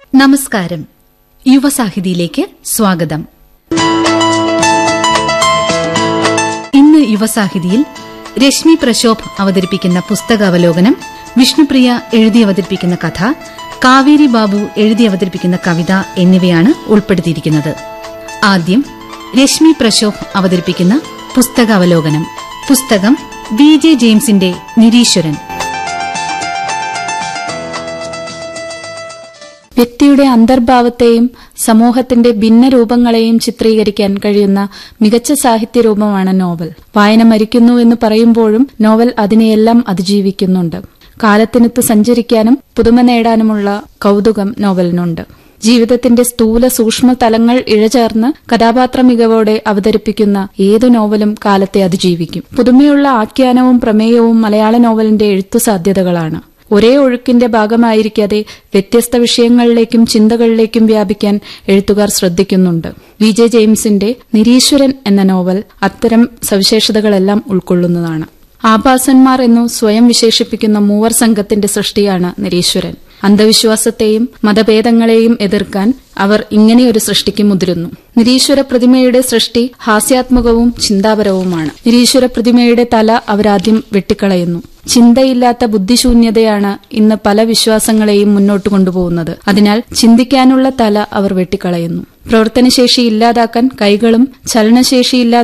നമസ്കാരം യുവസാഹിതിയിലേക്ക് സ്വാഗതം ഇന്ന് യുവസാഹിതിയിൽ രശ്മി പ്രശോഭ് അവതരിപ്പിക്കുന്ന പുസ്തകാവലോകനം വിഷ്ണുപ്രിയ എഴുതി അവതരിപ്പിക്കുന്ന കഥ കാവേരി ബാബു എഴുതി അവതരിപ്പിക്കുന്ന കവിത എന്നിവയാണ് ഉൾപ്പെടുത്തിയിരിക്കുന്നത് ആദ്യം രശ്മി പ്രശോഭ് അവതരിപ്പിക്കുന്ന പുസ്തകാവലോകനം പുസ്തകം വി ജെ ജെയിംസിന്റെ നിരീശ്വരൻ വ്യക്തിയുടെ അന്തർഭാവത്തെയും സമൂഹത്തിന്റെ ഭിന്നരൂപങ്ങളെയും ചിത്രീകരിക്കാൻ കഴിയുന്ന മികച്ച സാഹിത്യരൂപമാണ് നോവൽ വായന മരിക്കുന്നു എന്ന് പറയുമ്പോഴും നോവൽ അതിനെയെല്ലാം അതിജീവിക്കുന്നുണ്ട് കാലത്തിനൊത്ത് സഞ്ചരിക്കാനും പുതുമ നേടാനുമുള്ള കൗതുകം നോവലിനുണ്ട് ജീവിതത്തിന്റെ സ്ഥൂല സൂക്ഷ്മ തലങ്ങൾ ഇഴചേർന്ന് കഥാപാത്ര മികവോടെ അവതരിപ്പിക്കുന്ന ഏതു നോവലും കാലത്തെ അതിജീവിക്കും പുതുമയുള്ള ആഖ്യാനവും പ്രമേയവും മലയാള നോവലിന്റെ എഴുത്തു സാധ്യതകളാണ് ഒരേ ഒഴുക്കിന്റെ ഭാഗമായിരിക്കാതെ വ്യത്യസ്ത വിഷയങ്ങളിലേക്കും ചിന്തകളിലേക്കും വ്യാപിക്കാൻ എഴുത്തുകാർ ശ്രദ്ധിക്കുന്നുണ്ട് വി ജെ ജെയിംസിന്റെ നിരീശ്വരൻ എന്ന നോവൽ അത്തരം സവിശേഷതകളെല്ലാം ഉൾക്കൊള്ളുന്നതാണ് ആഭാസന്മാർ എന്നു സ്വയം വിശേഷിപ്പിക്കുന്ന മൂവർ സംഘത്തിന്റെ സൃഷ്ടിയാണ് നിരീശ്വരൻ അന്ധവിശ്വാസത്തെയും മതഭേദങ്ങളെയും എതിർക്കാൻ അവർ ഇങ്ങനെയൊരു സൃഷ്ടിക്ക് മുതിരുന്നു നിരീശ്വര പ്രതിമയുടെ സൃഷ്ടി ഹാസ്യാത്മകവും ചിന്താപരവുമാണ് നിരീശ്വര പ്രതിമയുടെ തല അവരാദ്യം വെട്ടിക്കളയുന്നു ചിന്തയില്ലാത്ത ബുദ്ധിശൂന്യതയാണ് ഇന്ന് പല വിശ്വാസങ്ങളെയും മുന്നോട്ട് കൊണ്ടുപോകുന്നത് അതിനാൽ ചിന്തിക്കാനുള്ള തല അവർ വെട്ടിക്കളയുന്നു പ്രവർത്തനശേഷി ഇല്ലാതാക്കാൻ കൈകളും ചലനശേഷി